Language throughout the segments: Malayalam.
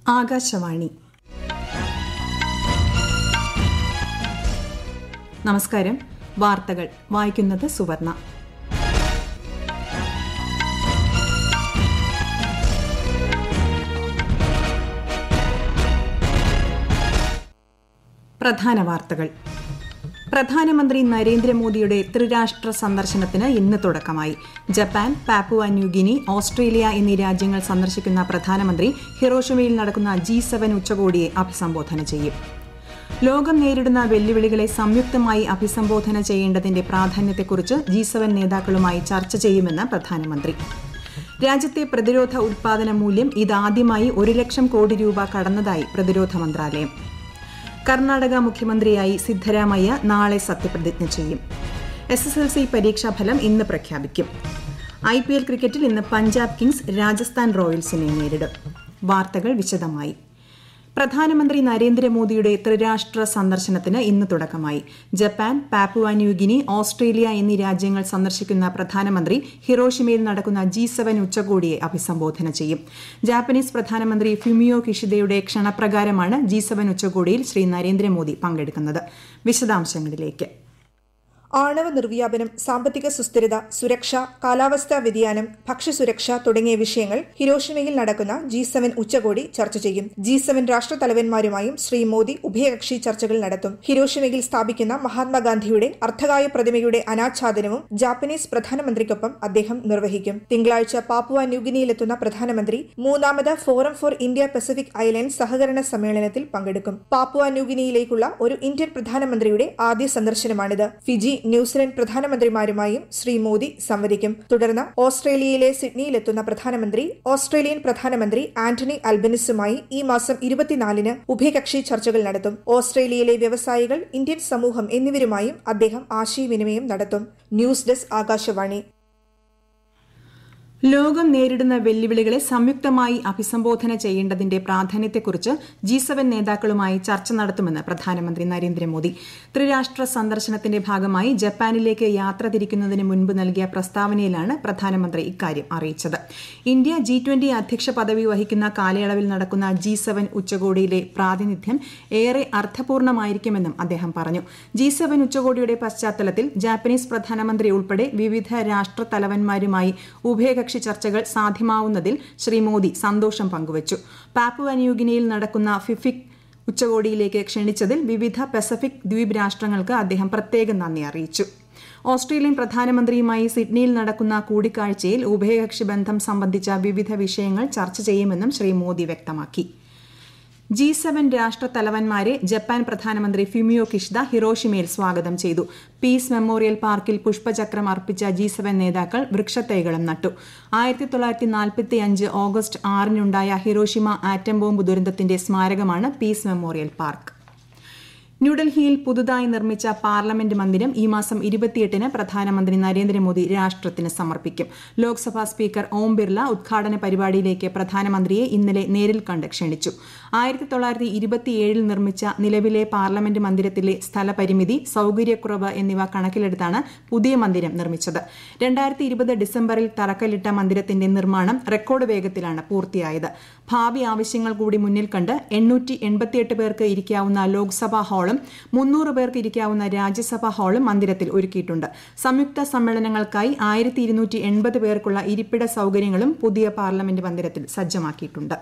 ആകാശവാണി നമസ്കാരം വാർത്തകൾ വായിക്കുന്നത് സുവർണ പ്രധാന വാർത്തകൾ പ്രധാനമന്ത്രി നരേന്ദ്രമോദിയുടെ ത്രിരാഷ്ട്ര സന്ദർശനത്തിന് ഇന്ന് തുടക്കമായി ജപ്പാൻ പാപ്പുവ ന്യൂഗിനി ഓസ്ട്രേലിയ എന്നീ രാജ്യങ്ങൾ സന്ദർശിക്കുന്ന പ്രധാനമന്ത്രി ഹിറോഷിമയിൽ നടക്കുന്ന ജി സെവൻ ഉച്ചകോടിയെ അഭിസംബോധന ചെയ്യും ലോകം നേരിടുന്ന വെല്ലുവിളികളെ സംയുക്തമായി അഭിസംബോധന ചെയ്യേണ്ടതിന്റെ പ്രാധാന്യത്തെക്കുറിച്ച് ജി സെവൻ നേതാക്കളുമായി ചർച്ച ചെയ്യുമെന്ന് പ്രധാനമന്ത്രി രാജ്യത്തെ പ്രതിരോധ ഉൽപാദന മൂല്യം ഇതാദ്യമായി ഒരു ലക്ഷം കോടി രൂപ കടന്നതായി പ്രതിരോധ മന്ത്രാലയം കർണാടക മുഖ്യമന്ത്രിയായി സിദ്ധരാമയ്യ നാളെ സത്യപ്രതിജ്ഞ ചെയ്യും എസ് എസ് എൽ സി പരീക്ഷാഫലം ഇന്ന് പ്രഖ്യാപിക്കും ഐ പി എൽ ക്രിക്കറ്റിൽ ഇന്ന് പഞ്ചാബ് കിങ്സ് രാജസ്ഥാൻ റോയൽസിനെ നേരിടും വാർത്തകൾ വിശദമായി പ്രധാനമന്ത്രി നരേന്ദ്രമോദിയുടെ ത്രിരാഷ്ട്ര സന്ദർശനത്തിന് ഇന്ന് തുടക്കമായി ജപ്പാൻ പാപ്പുവ ന്യൂഗിനി ഓസ്ട്രേലിയ എന്നീ രാജ്യങ്ങൾ സന്ദർശിക്കുന്ന പ്രധാനമന്ത്രി ഹിറോഷിമയിൽ നടക്കുന്ന ജി സെവൻ ഉച്ചകോടിയെ അഭിസംബോധന ചെയ്യും ജാപ്പനീസ് പ്രധാനമന്ത്രി ഫുമിയോ കിഷിദയുടെ ക്ഷണപ്രകാരമാണ് ജി സെവൻ ഉച്ചകോടിയിൽ ശ്രീ നരേന്ദ്രമോദി പങ്കെടുക്കുന്നത് വിശദാംശങ്ങളിലേക്ക് ആണവ നിർവ്യാപനം സാമ്പത്തിക സുസ്ഥിരത സുരക്ഷ കാലാവസ്ഥാ വ്യതിയാനം ഭക്ഷ്യസുരക്ഷ തുടങ്ങിയ വിഷയങ്ങൾ ഹിരോഷിമയിൽ നടക്കുന്ന ജി സെവൻ ഉച്ചകോടി ചർച്ച ചെയ്യും ജി സെവൻ രാഷ്ട്രതലവന്മാരുമായും ശ്രീ മോദി ഉഭയകക്ഷി ചർച്ചകൾ നടത്തും ഹിരോഷിമയിൽ സ്ഥാപിക്കുന്ന മഹാത്മാഗാന്ധിയുടെ അർദ്ധകായ പ്രതിമയുടെ അനാച്ഛാദനവും ജാപ്പനീസ് പ്രധാനമന്ത്രിക്കൊപ്പം അദ്ദേഹം നിർവഹിക്കും തിങ്കളാഴ്ച പാപ്പുവ ന്യൂഗിനിയിലെത്തുന്ന പ്രധാനമന്ത്രി മൂന്നാമത് forum for India Pacific island സഹകരണ സമ്മേളനത്തിൽ പങ്കെടുക്കും പാപ്പുവ ന്യൂഗിനിയിലേക്കുള്ള ഒരു ഇന്ത്യൻ പ്രധാനമന്ത്രിയുടെ ആദ്യ സന്ദർശനമാണിത് ഫിജി ന്യൂസിലൻഡ് പ്രധാനമന്ത്രിമാരുമായും ശ്രീ മോദി സംവദിക്കും തുടർന്ന് ഓസ്ട്രേലിയയിലെ സിഡ്നിയിലെത്തുന്ന പ്രധാനമന്ത്രി ഓസ്ട്രേലിയൻ പ്രധാനമന്ത്രി ആന്റണി അൽബനിസുമായി ഈ മാസം ഇരുപത്തിനാലിന് ഉഭയകക്ഷി ചർച്ചകൾ നടത്തും ഓസ്ട്രേലിയയിലെ വ്യവസായികൾ ഇന്ത്യൻ സമൂഹം എന്നിവരുമായും അദ്ദേഹം ആശയവിനിമയം നടത്തും ന്യൂസ് ഡെസ്ക് ആകാശവാണി ലോകം നേരിടുന്ന വെല്ലുവിളികളെ സംയുക്തമായി അഭിസംബോധന ചെയ്യേണ്ടതിന്റെ പ്രാധാന്യത്തെക്കുറിച്ച് ജി സെവൻ നേതാക്കളുമായി ചർച്ച നടത്തുമെന്ന് പ്രധാനമന്ത്രി നരേന്ദ്രമോദി ത്രിരാഷ്ട്ര സന്ദർശനത്തിന്റെ ഭാഗമായി ജപ്പാനിലേക്ക് യാത്ര തിരിക്കുന്നതിന് മുൻപ് നൽകിയ പ്രസ്താവനയിലാണ് പ്രധാനമന്ത്രി ഇക്കാര്യം അറിയിച്ചത് ഇന്ത്യ ജി ട്വന്റി അധ്യക്ഷ പദവി വഹിക്കുന്ന കാലയളവിൽ നടക്കുന്ന ജി സെവൻ ഉച്ചകോടിയിലെ പ്രാതിനിധ്യം ഏറെ അർത്ഥപൂർണമായിരിക്കുമെന്നും അദ്ദേഹം പറഞ്ഞു ജി സെവൻ ഉച്ചകോടിയുടെ പശ്ചാത്തലത്തിൽ ജാപ്പനീസ് പ്രധാനമന്ത്രി ഉൾപ്പെടെ വിവിധ രാഷ്ട്ര തലവന്മാരുമായി ഉഭയകക്ഷി ചർച്ചകൾ സാധ്യമാവുന്നതിൽ ശ്രീ മോദി സന്തോഷം പങ്കുവച്ചു പാപ്പുവ ന്യൂഗിനിയിൽ നടക്കുന്ന ഫിഫിക് ഉച്ചകോടിയിലേക്ക് ക്ഷണിച്ചതിൽ വിവിധ പസഫിക് ദ്വീപ് രാഷ്ട്രങ്ങൾക്ക് അദ്ദേഹം പ്രത്യേകം നന്ദി അറിയിച്ചു ഓസ്ട്രേലിയൻ പ്രധാനമന്ത്രിയുമായി സിഡ്നിയിൽ നടക്കുന്ന കൂടിക്കാഴ്ചയിൽ ഉഭയകക്ഷി ബന്ധം സംബന്ധിച്ച വിവിധ വിഷയങ്ങൾ ചർച്ച ചെയ്യുമെന്നും ശ്രീ മോദി വ്യക്തമാക്കി ജി സെവൻ രാഷ്ട്ര തലവന്മാരെ ജപ്പാൻ പ്രധാനമന്ത്രി ഫിമിയോ കിഷിദ ഹിറോഷിമയിൽ സ്വാഗതം ചെയ്തു പീസ് മെമ്മോറിയൽ പാർക്കിൽ പുഷ്പചക്രം അർപ്പിച്ച ജി സെവൻ നേതാക്കൾ വൃക്ഷത്തൈകളും നട്ടു ആയിരത്തി തൊള്ളായിരത്തി നാൽപ്പത്തി അഞ്ച് ഓഗസ്റ്റ് ആറിനുണ്ടായ ഹിറോഷിമ ആറ്റം ബോംബ് ദുരന്തത്തിന്റെ സ്മാരകമാണ് പീസ് മെമ്മോറിയൽ പാർക്ക് ന്യൂഡൽഹിയിൽ പുതുതായി നിർമ്മിച്ച പാർലമെന്റ് മന്ദിരം ഈ മാസം ഇരുപത്തിയെട്ടിന് പ്രധാനമന്ത്രി നരേന്ദ്രമോദി രാഷ്ട്രത്തിന് സമർപ്പിക്കും ലോക്സഭാ സ്പീക്കർ ഓം ബിർല ഉദ്ഘാടന പരിപാടിയിലേക്ക് പ്രധാനമന്ത്രിയെ ഇന്നലെ നേരിൽ കണ്ട് ക്ഷണിച്ചു ആയിരത്തി തൊള്ളായിരത്തി ഇരുപത്തിയേഴിൽ നിർമ്മിച്ച നിലവിലെ പാർലമെന്റ് മന്ദിരത്തിലെ സ്ഥലപരിമിതി സൌകര്യക്കുറവ് എന്നിവ കണക്കിലെടുത്താണ് പുതിയ മന്ദിരം നിർമ്മിച്ചത് രണ്ടായിരത്തി ഇരുപത് ഡിസംബറിൽ തറക്കല്ലിട്ട മന്ദിരത്തിന്റെ നിർമ്മാണം റെക്കോർഡ് വേഗത്തിലാണ് പൂർത്തിയായത് ഭാവി ആവശ്യങ്ങൾ കൂടി മുന്നിൽ കണ്ട് എണ്ണൂറ്റി എൺപത്തിയെട്ട് പേർക്ക് ഇരിക്കാവുന്ന ലോക്സഭാ ഹാളും മുന്നൂറ് പേർക്ക് ഇരിക്കാവുന്ന രാജ്യസഭാ ഹാളും മന്ദിരത്തിൽ ഒരുക്കിയിട്ടുണ്ട് സംയുക്ത സമ്മേളനങ്ങൾക്കായി ആയിരത്തി ഇരുന്നൂറ്റി എൺപത് പേർക്കുള്ള ഇരിപ്പിട സൌകര്യങ്ങളും പുതിയ പാർലമെന്റ് മന്ദിരത്തിൽ സജ്ജമാക്കിയിട്ടുണ്ട്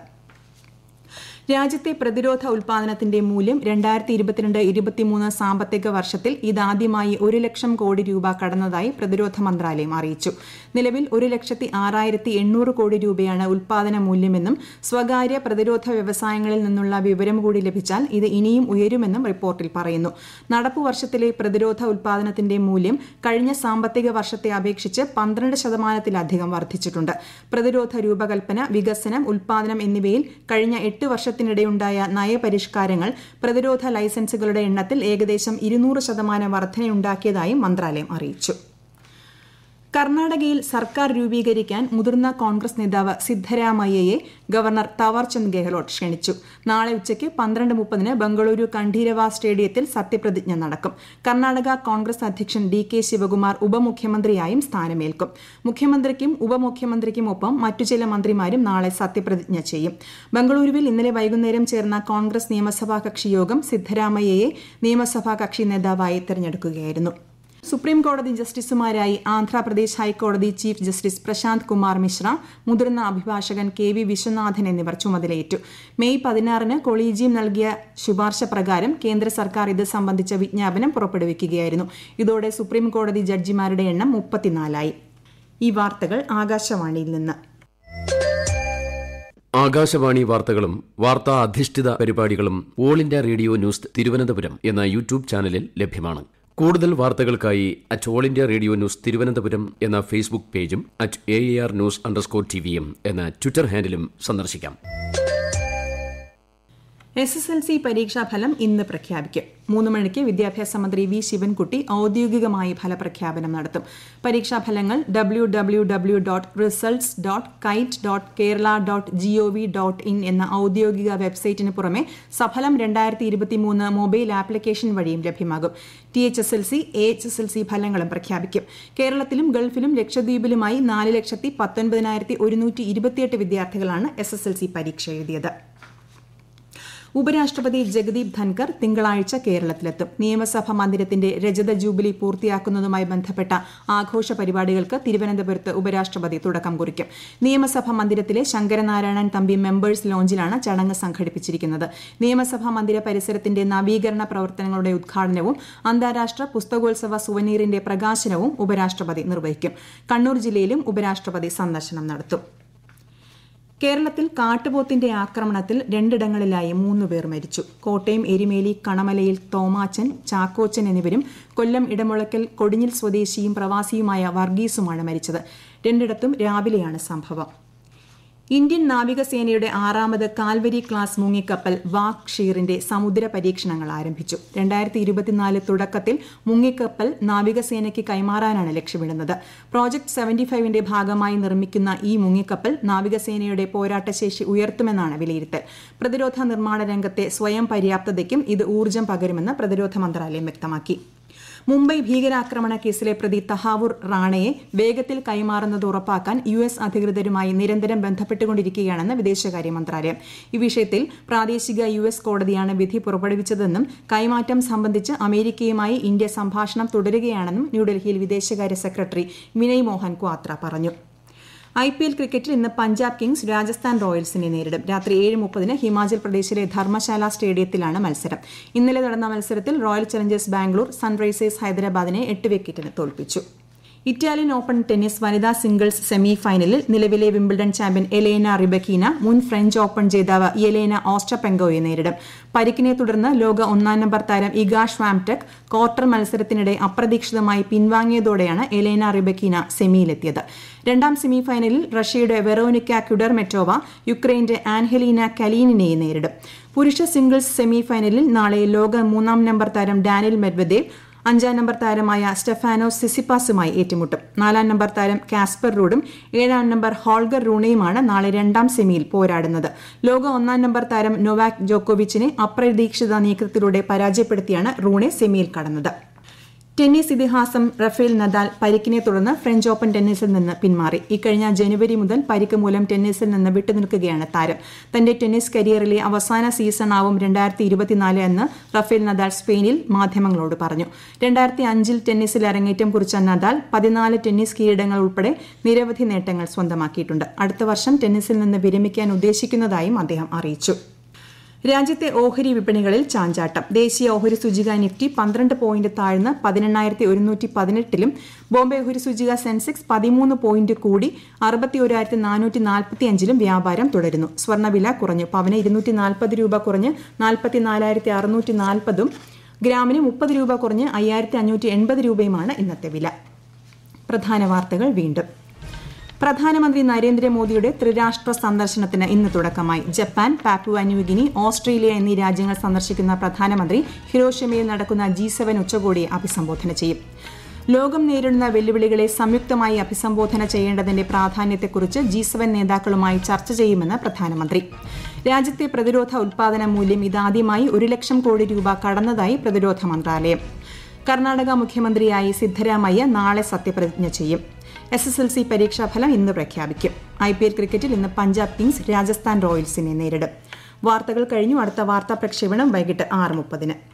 രാജ്യത്തെ പ്രതിരോധ ഉൽപാദനത്തിന്റെ മൂല്യം രണ്ടായിരത്തി ഇരുപത്തിരണ്ട് ഇരുപത്തിമൂന്ന് സാമ്പത്തിക വർഷത്തിൽ ഇതാദ്യമായി ഒരു ലക്ഷം കോടി രൂപ കടന്നതായി പ്രതിരോധ മന്ത്രാലയം അറിയിച്ചു നിലവിൽ ഒരു ലക്ഷത്തി ആറായിരത്തി എണ്ണൂറ് കോടി രൂപയാണ് ഉൽപാദന മൂല്യമെന്നും സ്വകാര്യ പ്രതിരോധ വ്യവസായങ്ങളിൽ നിന്നുള്ള വിവരം കൂടി ലഭിച്ചാൽ ഇത് ഇനിയും ഉയരുമെന്നും റിപ്പോർട്ടിൽ പറയുന്നു നടപ്പു വർഷത്തിലെ പ്രതിരോധ ഉൽപാദനത്തിന്റെ മൂല്യം കഴിഞ്ഞ സാമ്പത്തിക വർഷത്തെ അപേക്ഷിച്ച് പന്ത്രണ്ട് ശതമാനത്തിലധികം വർദ്ധിച്ചിട്ടുണ്ട് പ്രതിരോധ രൂപകൽപ്പന വികസനം ഉൽപാദനം എന്നിവയിൽ കഴിഞ്ഞ എട്ട് വർഷ വർഷത്തിനിടെയുണ്ടായ നയപരിഷ്കാരങ്ങൾ പ്രതിരോധ ലൈസൻസുകളുടെ എണ്ണത്തിൽ ഏകദേശം ഇരുന്നൂറ് ശതമാനം വർധനയുണ്ടാക്കിയതായും മന്ത്രാലയം അറിയിച്ചു കർണാടകയിൽ സർക്കാർ രൂപീകരിക്കാൻ മുതിർന്ന കോൺഗ്രസ് നേതാവ് സിദ്ധരാമയ്യയെ ഗവർണർ തവർചന്ദ് ഗെഹ്ലോട്ട് ക്ഷണിച്ചു നാളെ ഉച്ചയ്ക്ക് പന്ത്രണ്ട് മുപ്പതിന് ബംഗളൂരു കണ്ഠീരവ സ്റ്റേഡിയത്തിൽ സത്യപ്രതിജ്ഞ നടക്കും കർണാടക കോൺഗ്രസ് അധ്യക്ഷൻ ഡി കെ ശിവകുമാർ ഉപമുഖ്യമന്ത്രിയായും സ്ഥാനമേൽക്കും മുഖ്യമന്ത്രിക്കും ഉപമുഖ്യമന്ത്രിക്കുമൊപ്പം മറ്റു ചില മന്ത്രിമാരും നാളെ സത്യപ്രതിജ്ഞ ചെയ്യും ബംഗളൂരുവിൽ ഇന്നലെ വൈകുന്നേരം ചേർന്ന കോൺഗ്രസ് നിയമസഭാ കക്ഷി യോഗം സിദ്ധരാമയ്യയെ നിയമസഭാ കക്ഷി നേതാവായി തെരഞ്ഞെടുക്കുകയായിരുന്നു സുപ്രീം കോടതി ജസ്റ്റിസുമാരായി ആന്ധ്രാപ്രദേശ് ഹൈക്കോടതി ചീഫ് ജസ്റ്റിസ് പ്രശാന്ത് കുമാർ മിശ്ര മുതിർന്ന അഭിഭാഷകൻ കെ വി വിശ്വനാഥൻ എന്നിവർ ചുമതലയേറ്റു മെയ് പതിനാറിന് കൊളീജിയം നൽകിയ ശുപാർശ പ്രകാരം കേന്ദ്ര സർക്കാർ ഇത് സംബന്ധിച്ച വിജ്ഞാപനം പുറപ്പെടുവിക്കുകയായിരുന്നു ഇതോടെ സുപ്രീം കോടതി ജഡ്ജിമാരുടെ എണ്ണം മുപ്പത്തിനാലായി ഈ വാർത്തകൾ ആകാശവാണിയിൽ നിന്ന് ആകാശവാണി വാർത്തകളും വാർത്താ അധിഷ്ഠിത പരിപാടികളും All India Radio news Thiruvananthapuram എന്ന യൂട്യൂബ് ചാനലിൽ ലഭ്യമാണ് കൂടുതൽ വാർത്തകൾക്കായി at All India Radio news Thiruvananthapuram എന്ന ഫേസ്ബുക്ക് പേജും at A R news underscore T വിയും എന്ന ട്വിറ്റർ ഹാൻഡിലും സന്ദർശിക്കാം എസ് എസ് എൽ സി പരീക്ഷാഫലം ഇന്ന് പ്രഖ്യാപിക്കും മൂന്ന് മണിക്ക് വിദ്യാഭ്യാസ മന്ത്രി വി ശിവൻകുട്ടി ഔദ്യോഗികമായി ഫലപ്രഖ്യാപനം നടത്തും പരീക്ഷാഫലങ്ങൾ W W W dot results dot kite dot Kerala dot G O V dot in എന്ന ഔദ്യോഗിക വെബ്സൈറ്റിന് പുറമെ സഫലം രണ്ടായിരത്തി ഇരുപത്തിമൂന്ന് മൊബൈൽ ആപ്ലിക്കേഷൻ വഴിയും ലഭ്യമാകും T H S L C A H S L C ഫലങ്ങളും പ്രഖ്യാപിക്കും കേരളത്തിലും ഗൾഫിലും ലക്ഷദ്വീപിലുമായി നാല് ലക്ഷത്തി പത്തൊൻപതിനായിരത്തി ഒരുന്നൂറ്റി ഇരുപത്തിയെട്ട് വിദ്യാർത്ഥികളാണ് എസ് എസ് എൽ സി പരീക്ഷ എഴുതിയത് ഉപരാഷ്ട്രപതി ജഗദീപ് ധൻകർ തിങ്കളാഴ്ച കേരളത്തിലെത്തും നിയമസഭാ മന്ദിരത്തിന്റെ രജത ജൂബിലി പൂർത്തിയാക്കുന്നതുമായി ബന്ധപ്പെട്ട ആഘോഷ പരിപാടികൾക്ക് തിരുവനന്തപുരത്ത് ഉപരാഷ്ട്രപതി തുടക്കം കുറിക്കും നിയമസഭാ മന്ദിരത്തിലെ ശങ്കരനാരായണൻ തമ്പി മെമ്പേഴ്സ് ലോഞ്ചിലാണ് ചടങ്ങ് സംഘടിപ്പിച്ചിരിക്കുന്നത് നിയമസഭാ മന്ദിര പരിസരത്തിന്റെ നവീകരണ പ്രവർത്തനങ്ങളുടെ ഉദ്ഘാടനവും അന്താരാഷ്ട്ര പുസ്തകോത്സവ സുവനീറിന്റെ പ്രകാശനവും ഉപരാഷ്ട്രപതി നിർവഹിക്കും കണ്ണൂർ ജില്ലയിലും ഉപരാഷ്ട്രപതി സന്ദർശനം നടത്തും കേരളത്തിൽ കാട്ടുപോത്തിന്റെ ആക്രമണത്തിൽ രണ്ടിടങ്ങളിലായി മൂന്ന് പേർ മരിച്ചു കോട്ടയം എരിമേലി കണമലയിൽ തോമാച്ചൻ ചാക്കോച്ചൻ എന്നിവരും കൊല്ലം ഇടമുളക്കൽ കൊടിഞ്ഞിൽ സ്വദേശിയും പ്രവാസിയുമായ വർഗീസുമാണ് മരിച്ചത് രണ്ടിടത്തും രാവിലെയാണ് സംഭവം ഇന്ത്യൻ നാവികസേനയുടെ ആറാമത് കാൽവരി ക്ലാസ് മുങ്ങിക്കപ്പൽ വാക് ഷീറിന്റെ സമുദ്ര പരീക്ഷണങ്ങൾ ആരംഭിച്ചു രണ്ടായിരത്തി ഇരുപത്തിനാല് തുടക്കത്തിൽ മുങ്ങിക്കപ്പൽ നാവികസേനയ്ക്ക് കൈമാറാനാണ് ലക്ഷ്യമിടുന്നത് പ്രോജക്ട് സെവന്റി ഫൈവിന്റെ ഭാഗമായി നിർമ്മിക്കുന്ന ഈ മുങ്ങിക്കപ്പൽ നാവികസേനയുടെ പോരാട്ടശേഷി ഉയർത്തുമെന്നാണ് വിലയിരുത്തൽ പ്രതിരോധ നിർമ്മാണ രംഗത്തെ സ്വയം പര്യാപ്തതയ്ക്കും ഇത് ഊർജ്ജം പകരുമെന്ന് പ്രതിരോധ മന്ത്രാലയം വ്യക്തമാക്കി മുംബൈ ഭീകരാക്രമണ കേസിലെ പ്രതി തഹാവൂർ റാണയെ വേഗത്തിൽ കൈമാറുന്നത് ഉറപ്പാക്കാൻ യു എസ് അധികൃതരുമായി നിരന്തരം ബന്ധപ്പെട്ടുകൊണ്ടിരിക്കുകയാണെന്ന് വിദേശകാര്യ മന്ത്രാലയം ഈ വിഷയത്തിൽ പ്രാദേശിക യു എസ് കോടതിയാണ് വിധി പുറപ്പെടുവിച്ചതെന്നും കൈമാറ്റം സംബന്ധിച്ച് അമേരിക്കയുമായി ഇന്ത്യ സംഭാഷണം തുടരുകയാണെന്നും ന്യൂഡൽഹിയിൽ വിദേശകാര്യ സെക്രട്ടറി വിനയ് മോഹൻ ക്വാത്ര പറഞ്ഞു ഐ പി എൽ ക്രിക്കറ്റിൽ ഇന്ന് പഞ്ചാബ് കിങ്സ് രാജസ്ഥാൻ റോയൽസിനെ നേരിടും രാത്രി ഏഴ് മുപ്പതിന് ഹിമാചൽ പ്രദേശിലെ ധർമ്മശാല സ്റ്റേഡിയത്തിലാണ് മത്സരം ഇന്നലെ നടന്ന മത്സരത്തിൽ റോയൽ ചലഞ്ചേഴ്സ് ബാംഗ്ലൂർ സൺറൈസേഴ്സ് ഹൈദരാബാദിനെ എട്ട് വിക്കറ്റിന് തോൽപ്പിച്ചു ഇറ്റാലിയൻ ഓപ്പൺ ടെന്നീസ് വനിതാ സിംഗിൾസ് സെമി ഫൈനലിൽ നിലവിലെ വിംബിൾഡൺ ചാമ്പ്യൻ എലേന റിബക്കീന മുൻ ഫ്രഞ്ച് ഓപ്പൺ ജേതാവ് യെലേന ഓസ്റ്റപെങ്കോയെ നേരിടും പരിക്കിനെ തുടർന്ന് ലോക ഒന്നാം നമ്പർ താരം ഇഗാ ഷ്വാംടെക് ക്വാർട്ടർ മത്സരത്തിനിടെ അപ്രതീക്ഷിതമായി പിൻവാങ്ങിയതോടെയാണ് എലേന റിബക്കീന സെമിയിലെത്തിയത് രണ്ടാം സെമി ഫൈനലിൽ റഷ്യയുടെ വെറോനിക്ക ക്യുഡർമെറ്റോവ യുക്രൈന്റെ ആൻഹെലീന കലീനിനെയെ നേരിടും പുരുഷ സിംഗിൾസ് സെമി ഫൈനലിൽ നാളെ ലോക മൂന്നാം നമ്പർ താരം ഡാനിൽ മെഡ്വദേവ് അഞ്ചാം നമ്പർ താരമായ സ്റ്റെഫാനോ സിസിപ്പാസുമായി ഏറ്റുമുട്ടും നാലാം നമ്പർ താരം കാസ്പർ റൂഡും ഏഴാം നമ്പർ ഹോൾഗർ റൂണയുമാണ് നാളെ രണ്ടാം സെമിയിൽ പോരാടുന്നത് ലോക ഒന്നാം നമ്പർ താരം നൊവാക് ജോക്കോവിച്ചിനെ അപ്രതീക്ഷിത നീക്കത്തിലൂടെ പരാജയപ്പെടുത്തിയാണ് റൂണെ സെമിയിൽ കടന്നത് ടെന്നീസ് ഇതിഹാസം റഫേൽ നദാൽ പരിക്കിനെ തുടർന്ന് ഫ്രഞ്ച് ഓപ്പൺ ടെന്നീസിൽ നിന്ന് പിന്മാറി ഇക്കഴിഞ്ഞ ജനുവരി മുതൽ പരിക്ക് മൂലം ടെന്നീസിൽ നിന്ന് വിട്ടുനിൽക്കുകയാണ് താരം തന്റെ ടെന്നീസ് കരിയറിലെ അവസാന സീസണാവും രണ്ടായിരത്തി ഇരുപത്തിനാല് എന്ന് റഫേൽ നദാൽ സ്പെയിനിൽ മാധ്യമങ്ങളോട് പറഞ്ഞു രണ്ടായിരത്തി അഞ്ചിൽ ടെന്നീസിൽ അരങ്ങേറ്റം കുറിച്ച നദാൽ പതിനാല് ടെന്നീസ് കിരീടങ്ങൾ ഉൾപ്പെടെ നിരവധി നേട്ടങ്ങൾ സ്വന്തമാക്കിയിട്ടുണ്ട് അടുത്ത വർഷം ടെന്നീസിൽ നിന്ന് വിരമിക്കാൻ ഉദ്ദേശിക്കുന്നതായും അദ്ദേഹം അറിയിച്ചു രാജ്യത്തെ ഓഹരി വിപണികളിൽ ചാഞ്ചാട്ടം ദേശീയ ഓഹരി സൂചിക നിഫ്റ്റി പന്ത്രണ്ട് പോയിന്റ് താഴ്ന്ന് പതിനെണ്ണായിരത്തി ഒരുന്നൂറ്റി പതിനെട്ടിലും ബോംബെ ഓഹരി സൂചിക സെൻസെക്സ് പതിമൂന്ന് പോയിന്റ് കൂടി അറുപത്തി ഒരായിരത്തി നാനൂറ്റി നാൽപ്പത്തി അഞ്ചിലും വ്യാപാരം തുടരുന്നു സ്വർണ്ണവില കുറഞ്ഞു പവന് ഇരുന്നൂറ്റി നാൽപ്പത് രൂപ കുറഞ്ഞ് നാൽപ്പത്തി നാലായിരത്തി അറുന്നൂറ്റി നാൽപ്പതും ഗ്രാമിന് മുപ്പത് രൂപ കുറഞ്ഞ് അയ്യായിരത്തി അഞ്ഞൂറ്റി എൺപത് രൂപയുമാണ് ഇന്നത്തെ വില പ്രധാന വാർത്തകൾ വീണ്ടും പ്രധാനമന്ത്രി നരേന്ദ്രമോദിയുടെ ത്രിരാഷ്ട്ര സന്ദർശനത്തിന് ഇന്ന് തുടക്കമായി ജപ്പാൻ പാപ്പുവ ന്യൂഗിനി ഓസ്ട്രേലിയ എന്നീ രാജ്യങ്ങൾ സന്ദർശിക്കുന്ന പ്രധാനമന്ത്രി ഹിരോഷിമയിൽ നടക്കുന്ന ജി സെവൻ ഉച്ചകോടിയെ അഭിസംബോധന ചെയ്യും ലോകം നേരിടുന്ന വെല്ലുവിളികളെ സംയുക്തമായി അഭിസംബോധന ചെയ്യേണ്ടതിന്റെ പ്രാധാന്യത്തെക്കുറിച്ച് ജി സെവൻ നേതാക്കളുമായി ചർച്ച ചെയ്യുമെന്ന് പ്രധാനമന്ത്രി രാജ്യത്തെ പ്രതിരോധ ഉൽപാദന മൂല്യം ഇതാദ്യമായി ഒരു ലക്ഷം കോടി രൂപ കടന്നതായി പ്രതിരോധ മന്ത്രാലയം കർണാടക മുഖ്യമന്ത്രിയായി സിദ്ധരാമയ്യ നാളെ സത്യപ്രതിജ്ഞ ചെയ്യും എസ് എസ് എൽ സി പരീക്ഷാഫലം ഇന്ന് പ്രഖ്യാപിക്കും ഐ പി എൽ ക്രിക്കറ്റിൽ ഇന്ന് പഞ്ചാബ് കിങ്സ് രാജസ്ഥാൻ റോയൽസിനെ നേരിടും വാർത്തകൾ കഴിഞ്ഞു അടുത്ത വാർത്താ പ്രക്ഷേപണം വൈകിട്ട് ആറ് മുപ്പതിന്